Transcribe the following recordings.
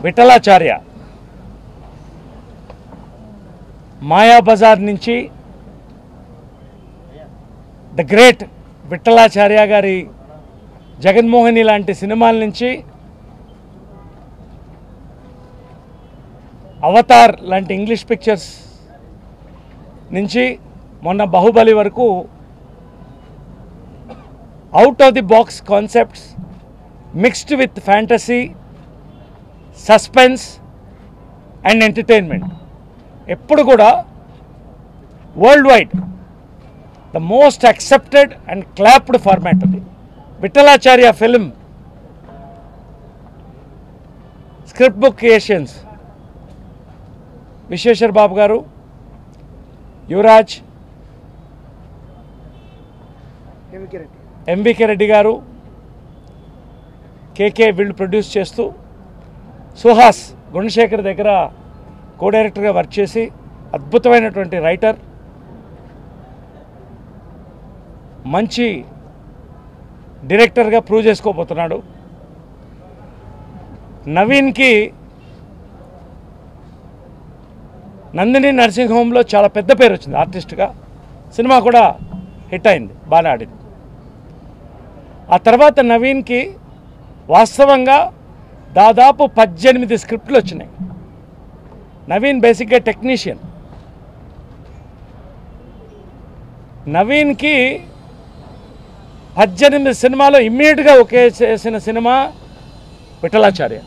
విఠలాచార్య మాయాబజార్ నుంచి the great Vithalacharya గారి జగన్మోహిని లాంటి సినిమాల నుంచి అవతార్ లాంటి ఇంగ్లీష్ పిక్చర్స్ నుంచి మొన్న బాహుబలి వరకు out of the box concepts mixed with fantasy suspense and entertainment ఎప్పుడు కూడా world wide the most accepted and clapped format అది Vithalacharya film script book creations Vishweshwar Babu గారు యువరాజ్ ఎంవికే రెడ్డి గారు కేకే వీళ్ళు ప్రొడ్యూస్ చేస్తూ సుహాస్ గుణశేఖర్ దగ్గర కో డైరెక్టర్గా వర్క్ చేసి అద్భుతమైనటువంటి రైటర్ మంచి డైరెక్టర్గా ప్రూవ్ చేసుకోబోతున్నాడు నవీన్కి నందిని నర్సింగ్ హోమ్లో చాలా పెద్ద పేరు వచ్చింది ఆర్టిస్ట్గా సినిమా కూడా హిట్ అయింది బాగా ఆడింది ఆ తర్వాత నవీన్కి వాస్తవంగా దాదాపు పద్దెనిమిది స్క్రిప్ట్లు వచ్చినాయి నవీన్ బేసిక్గా టెక్నీషియన్ నవీన్కి పద్దెనిమిది సినిమాలో ఇమ్మీడియట్గా ఒకే చేసిన సినిమా విఠలాచార్య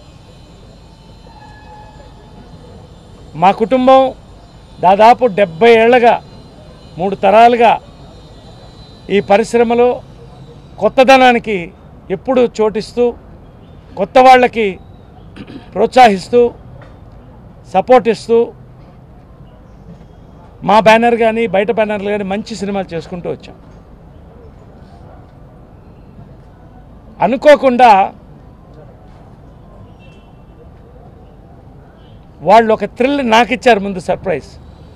మా కుటుంబం దాదాపు డెబ్బై ఏళ్ళగా మూడు తరాలుగా ఈ పరిశ్రమలో కొత్తదనానికి ఎప్పుడు చోటిస్తూ కొత్త వాళ్ళకి ప్రోత్సహిస్తూ సపోర్ట్ ఇస్తూ మా బ్యానర్ కానీ బయట బ్యానర్లు కానీ మంచి సినిమాలు చేసుకుంటూ వచ్చాం అనుకోకుండా వాళ్ళు ఒక థ్రిల్ నాకు ఇచ్చారు ముందు సర్ప్రైజ్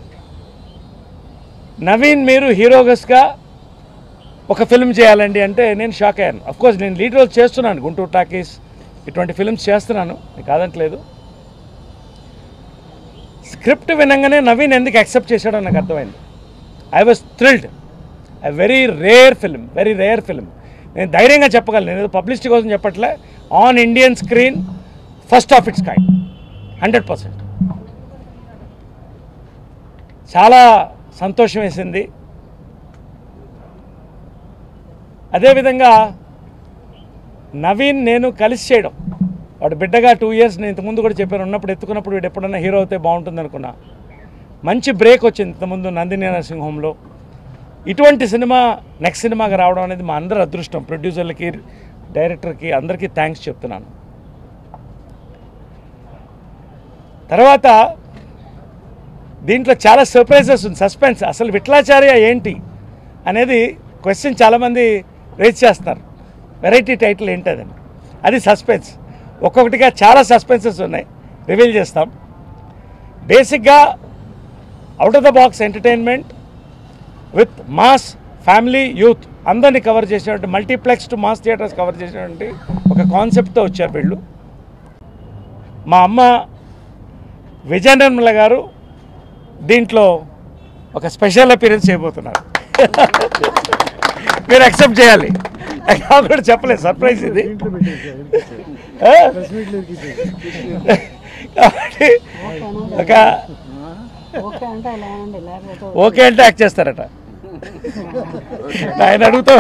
నవీన్ మీరు హీరోగస్గా ఒక ఫిల్మ్ చేయాలండి అంటే నేను షాక్ అయ్యాను అఫ్కోర్స్ నేను లీడ్ రోల్ చేస్తున్నాను గుంటూరు టాకీస్ ఇటువంటి ఫిల్మ్స్ చేస్తున్నాను నేను కాదంటలేదు స్క్రిప్ట్ వినంగానే నవీన్ ఎందుకు యాక్సెప్ట్ చేశాడో నాకు అర్థమైంది I was thrilled I very rare film very rare film నేను ధైర్యంగా చెప్పగలను నేను ఏదో పబ్లిసిటీ కోసం చెప్పట్లే on Indian screen first of its kind hundred percent చాలా సంతోషం వేసింది అదేవిధంగా నవీన్ నేను కలిసి చేయడం వాడు బిడ్డగా టూ ఇయర్స్ నేను ఇంతకుముందు కూడా చెప్పాను ఉన్నప్పుడు ఎత్తుకున్నప్పుడు వీడు ఎప్పుడన్నా హీరో అయితే బాగుంటుంది అనుకున్నా మంచి బ్రేక్ వచ్చింది ఇంతకుముందు నందిని నరసింహంలో ఇటువంటి సినిమా నెక్స్ట్ సినిమాగా రావడం అనేది మా అందరి అదృష్టం ప్రొడ్యూసర్లకి డైరెక్టర్కి అందరికీ థ్యాంక్స్ చెప్తున్నాను తర్వాత దీంట్లో చాలా సర్ప్రైజెస్ ఉంది సస్పెన్స్ అసలు విఠలాచార్య ఏంటి అనేది క్వశ్చన్ చాలామంది రేజ్ చేస్తారు వెరైటీ టైటిల్ ఏంటదని అది సస్పెన్స్ ఒక్కొక్కటిగా చాలా సస్పెన్సెస్ ఉన్నాయి రివీల్ చేస్తాం బేసిక్గా out of the box entertainment with mass family youth అందరినీ కవర్ చేసినటువంటి multiplex to mass theatres cover చేసినటువంటి ఒక కాన్సెప్ట్తో వచ్చారు వీళ్ళు మా అమ్మ విజయ నిర్మల గారు దీంట్లో ఒక స్పెషల్ అపీరెన్స్ చేయబోతున్నారు మీరు యాక్సెప్ట్ చేయాలి నాకు కూడా చెప్పలేదు సర్ప్రైజ్ ఇది ఆ? కాబట్టి ఒక ఓకే అంటే అలా అండి లేకపోతే ఓకే అంటే యాక్ట్ చేస్తారట ఆయన అడుగుతాం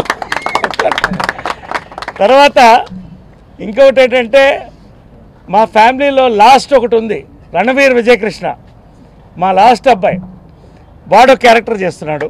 తర్వాత ఇంకొకటి ఏంటంటే మా ఫ్యామిలీలో లాస్ట్ ఒకటి ఉంది రణవీర్ విజయకృష్ణ మా లాస్ట్ అబ్బాయి వాడు క్యారెక్టర్ చేస్తున్నాడు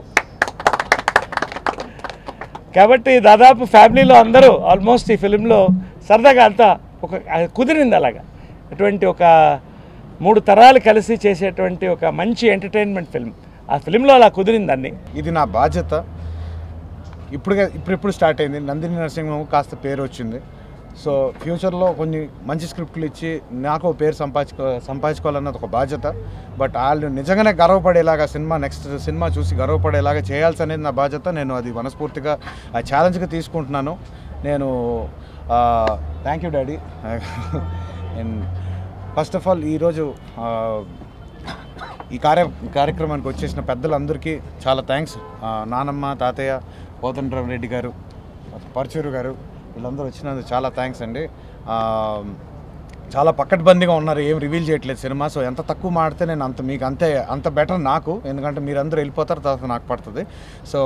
కాబట్టి దాదాపు ఫ్యామిలీలో అందరూ ఆల్మోస్ట్ ఈ ఫిలింలో సరదాగా అంతా ఒక అది కుదిరింది అలాగా అటువంటి ఒక మూడు తరాలు కలిసి చేసేటువంటి ఒక మంచి ఎంటర్టైన్మెంట్ ఫిల్మ్ ఆ ఫిలింలో అలా కుదిరింది అన్ని ఇది నా బాధ్యత ఇప్పుడు ఇప్పుడిప్పుడు స్టార్ట్ అయింది నందిని నరసింహం కాస్త పేరు వచ్చింది సో ఫ్యూచర్లో కొన్ని మంచి స్క్రిప్ట్లు ఇచ్చి నాకు ఓ పేరు సంపాదించుకో సంపాదించుకోవాలన్నది ఒక బాధ్యత బట్ వాళ్ళు నిజంగానే గర్వపడేలాగా సినిమా నెక్స్ట్ సినిమా చూసి గర్వపడేలాగా చేయాల్సి అనేది నా బాధ్యత నేను అది మనస్ఫూర్తిగా ఆ ఛాలెంజ్గా తీసుకుంటున్నాను నేను thank you daddy and first of all ఈరోజు ఆ, ఈ కార్య కార్యక్రమానికి వచ్చేసిన పెద్దలందరికీ చాలా థ్యాంక్స్ నానమ్మ తాతయ్య కోదండరామ్ రెడ్డి గారు పరచూరు గారు వీళ్ళందరూ వచ్చినందుకు చాలా థ్యాంక్స్ అండి ఆ, చాలా పక్కడ్బందీగా ఉన్నారు ఏం రివీల్ చేయట్లేదు సినిమా సో ఎంత తక్కువ మాడితే నేను అంత మీకు అంతే అంత బెటర్ నాకు ఎందుకంటే మీరందరూ వెళ్ళిపోతారు తర్వాత నాకు పడుతుంది సో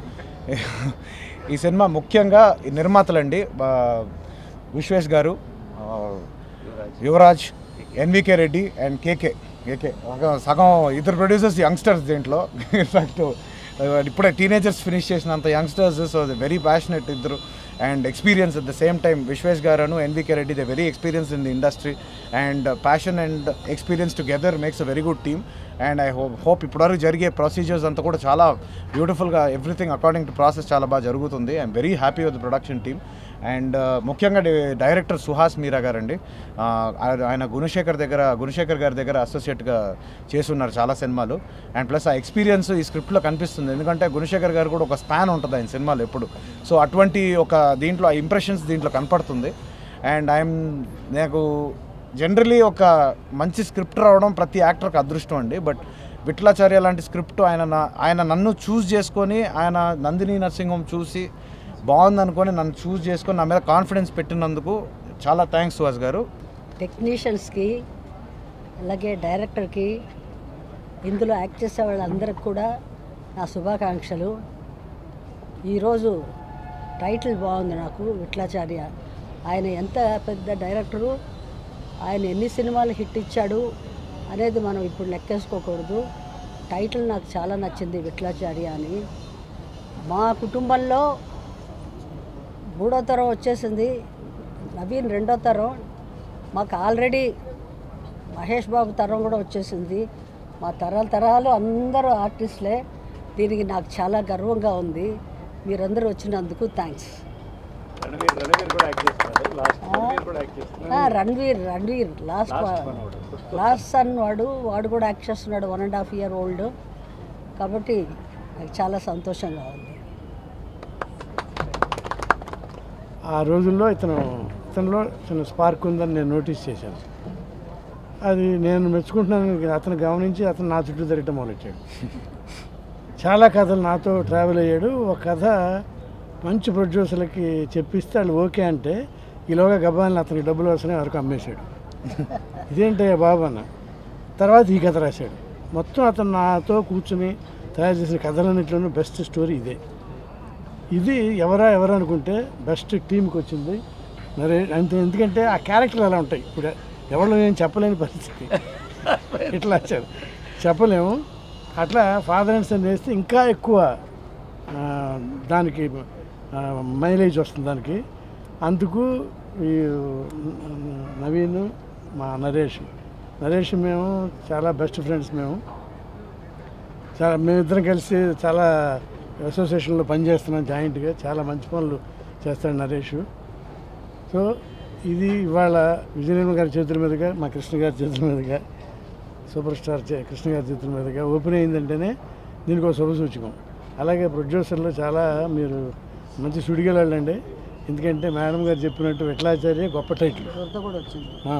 ఈ సినిమా ముఖ్యంగా ఈ నిర్మాతలండి ఆ, విశ్వేష్ గారు ఆ, యువరాజ్ ఎన్వికే రెడ్డి అండ్ కేకే కేకే సగం- సగం ఇద్దరు ప్రొడ్యూసర్స్ యంగ్స్టర్స్ దీంట్లో ఇన్ఫాక్ట్ ఇప్పుడే టీనేజర్స్ ఫినిష్ చేసినంత యంగ్స్టర్స్ సో వెరీ ప్యాషనెట్ ఇద్దరు and experience at the same time Vishwesh గారు NVK Reddy the very experience in the industry and passion and experience together makes a very good team and I hope hope ఇప్పటివరకు జరిగే procedures అంతా కూడా చాలా బ్యూటిఫుల్గా everything according to process చాలా బాగా జరుగుతుంది I'm very happy with production team and ముఖ్యంగా డి- డైరెక్టర్ సుహాస్ మీరా గారండి ఆ, ఆయన- ఆయన గుణశేఖర్ దగ్గర గుణశేఖర్ గారి దగ్గర అసోసియేట్గా చేస్తున్నారు చాలా సినిమాలు అండ్ ప్లస్ ఆ ఎక్స్పీరియన్స్ ఈ స్క్రిప్ట్లో కనిపిస్తుంది ఎందుకంటే గుణశేఖర్ గారు కూడా ఒక స్పాన్ ఉంటుంది ఆయన సినిమాలు ఎప్పుడు సో అటువంటి ఒక దీంట్లో ఆ ఇంప్రెషన్స్ దీంట్లో కనపడుతుంది అండ్ ఐఎమ్ నాకు జనరలీ ఒక మంచి స్క్రిప్ట్ రావడం ప్రతి యాక్టర్కి అదృష్టం అండి బట్ విట్లాచార్య లాంటి స్క్రిప్ట్ ఆయన నా- ఆయన నన్ను చూస్ చేసుకొని ఆయన నందిని నరసింహం చూసి బాగుంది అనుకొని నన్ను చూస్ చేసుకొని నా మీద కాన్ఫిడెన్స్ పెట్టినందుకు చాలా థ్యాంక్స్ సుహాస్ గారు టెక్నీషియన్స్కి అలాగే డైరెక్టర్కి ఇందులో యాక్ట్ చేసే వాళ్ళందరికి కూడా నా శుభాకాంక్షలు ఈరోజు టైటిల్ బాగుంది నాకు విట్లాచార్య ఆయన ఎంత పెద్ద డైరెక్టరు ఆయన ఎన్ని సినిమాలు హిట్ ఇచ్చాడు అనేది మనం ఇప్పుడు లెక్కేసుకోకూడదు టైటిల్ నాకు చాలా నచ్చింది విట్లాచార్య అని మా కుటుంబంలో మూడో తరం వచ్చేసింది నవీన్ రెండో తరం మాకు ఆల్రెడీ మహేష్ బాబు తరం కూడా వచ్చేసింది మా తరాల తరాలు అందరూ ఆర్టిస్టులే దీనికి నాకు చాలా గర్వంగా ఉంది మీరందరూ వచ్చినందుకు thanks Ranveer Ranveer last last son వాడు వాడు కూడా యాక్ట్ చేస్తున్నాడు one and half year old కాబట్టి నాకు చాలా సంతోషంగా ఉంది ఆ రోజుల్లో ఇతను ఇతనిలో చిన్న స్పార్క్ ఉందని నేను నోటీస్ చేశాను అది నేను మెచ్చుకుంటున్నాను అతను గమనించి అతను నా చుట్టూ తిరగటం మొదలెట్టాడు చాలా కథలు నాతో ట్రావెల్ అయ్యాడు ఒక కథ మంచి ప్రొడ్యూసర్లకి చెప్పిస్తే వాళ్ళు ఓకే అంటే ఈలోగా గబ్బాలని అతనికి డబ్బులు వస్తున్నాయి వరకు అమ్మేశాడు ఇదేంటయ్యా బాబు అన్న తర్వాత ఈ కథ రాశాడు మొత్తం అతను నాతో కూర్చుని తయారు చేసిన కథలన్నింటిలోనూ బెస్ట్ స్టోరీ ఇదే ఇది ఎవరా ఎవరు అనుకుంటే బెస్ట్ టీంకి వచ్చింది మరి అంతే ఎందుకంటే ఆ క్యారెక్టర్లు అలా ఉంటాయి ఇప్పుడు ఎవరు నేను చెప్పలేని పరిస్థితి ఇట్లా వచ్చారు చెప్పలేము అట్లా ఫాదర్ అండ్ సన్ వేస్తే ఇంకా ఎక్కువ ఆ, దానికి ఆ, మైలేజ్ వస్తుంది దానికి అందుకు ఈ నవీన్ మా నరేష్ నరేష్ మేము చాలా బెస్ట్ ఫ్రెండ్స్ మేము చాలా మేమిద్దరం కలిసి చాలా అసోసియేషన్లో పనిచేస్తున్నాం జాయింట్గా చాలా మంచి పనులు చేస్తాడు నరేష్ సో ఇది ఇవాళ విజయనిర్మ గారి చేతుల మీదుగా మా కృష్ణ గారి చేతుల మీదుగా సూపర్ స్టార్ చే- కృష్ణ గారి చేతుల మీదుగా ఓపెన్ అయిందంటేనే దీనికి ఒక శుభ సూచకం అలాగే ప్రొడ్యూసర్లో చాలా మీరు మంచి సుడిగలండి ఎందుకంటే మేడం గారు చెప్పినట్టు విఠలాచార్య గొప్ప టైటిల్ వృద్ధ కూడా వచ్చింది ఆ.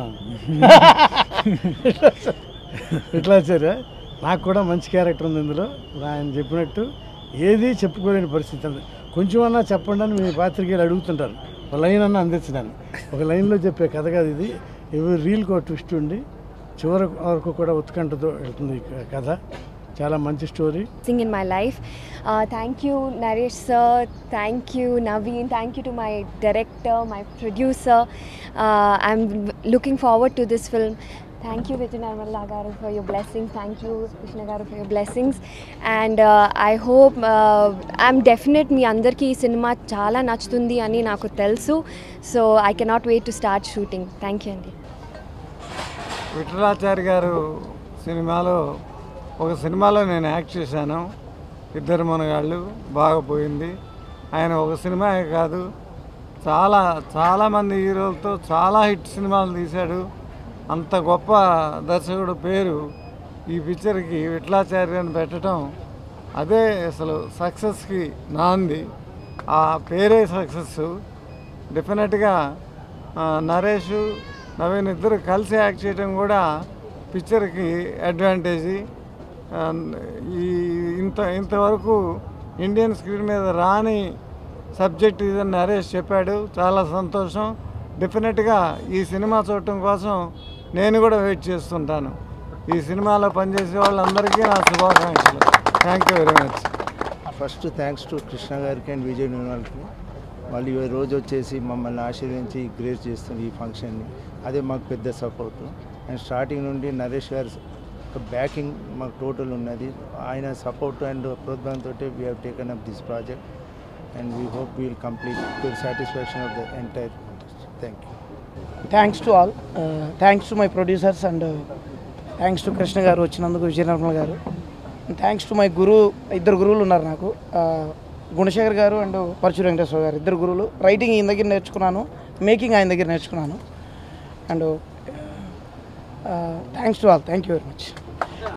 విఠలాచార్య నాకు కూడా మంచి క్యారెక్టర్ ఉంది ఇందులో ఆయన చెప్పినట్టు ఏది చెప్పుకోలేని పరిస్థితి ఉంది కొంచెమన్నా చెప్పండి అని మీ పాత్రికేయులు అడుగుతుంటారు ఒక లైన్ అన్నా అందించడానికి ఒక లైన్లో చెప్పే కథ కాదు ఇది ఎవరి రీల్కి ఒక ట్విస్ట్ ఉండి చివరి వరకు కూడా ఉత్కంఠతో వెళ్తుంది ఈ కథ చాలా మంచి story thing in my life. Uh, thank you, Naresh sir. Thank you, Naveen. Thank you to my director, my producer. Uh, I'm looking forward to this film. Thank you, Vijay Narmalla garu, for your blessings. Thank you, Krishna garu, for your blessings. And uh, I hope uh, I'm definite మీ అందరికీ ఈ cinema చాలా నచ్చుతుంది అని నాకు తెలుసు so I cannot wait to start shooting thank you అండి విఠలాచారి గారు సినిమాలో ఒక సినిమాలో నేను యాక్ట్ చేశాను ఇద్దరు మనగాళ్ళు బాగా పోయింది ఆయన ఒక సినిమాయే కాదు చాలా చాలామంది హీరోలతో చాలా హిట్ సినిమాలు తీశాడు అంత గొప్ప దర్శకుడు పేరు ఈ పిక్చర్కి విఠలాచార్య అని పెట్టడం అదే అసలు సక్సెస్కి నాంది ఆ పేరే సక్సెస్ డెఫినెట్గా ఆ, నరేష్ నవీన్ ఇద్దరు కలిసి యాక్ట్ చేయడం కూడా పిక్చర్కి అడ్వాంటేజీ ఈ ఇంత ఇంతవరకు ఇండియన్ స్క్రీన్ మీద రాని సబ్జెక్ట్ ఇదని నరేష్ చెప్పాడు చాలా సంతోషం డెఫినెట్గా ఈ సినిమా చూడటం కోసం నేను కూడా వెయిట్ చేస్తుంటాను ఈ సినిమాలో పనిచేసే వాళ్ళందరికీ నా శుభాకాంక్షలు thank you very much first thanks to Krishna గారికి అండ్ విజయ్ నిర్మల్కి వాళ్ళు ఈ రోజు వచ్చేసి మమ్మల్ని ఆశీర్వించి గ్రేస్ చేస్తుంది ఈ ఫంక్షన్ని అదే మాకు పెద్ద సపోర్ట్ అండ్ స్టార్టింగ్ నుండి నరేష్ గారి బ్యాకింగ్ మాకు టోటల్ ఉన్నది ఆయన సపోర్ట్ అండ్ ప్రోత్సాహంతో we have taken up this project and we hope we will complete to satisfaction of the entire thank you thanks to all thanks to my producers and thanks to Krishna గారు వచ్చినందుకు విజయ నిర్మల్ గారు thanks to my గురు ఇద్దరు గురువులు ఉన్నారు నాకు Uh, Gunasekhar గారు and పరచు Venkateswara గారు ఇద్దరు గురువులు రైటింగ్ ఈయన దగ్గర నేర్చుకున్నాను మేకింగ్ ఆయన దగ్గర నేర్చుకున్నాను and thanks to all thank you very much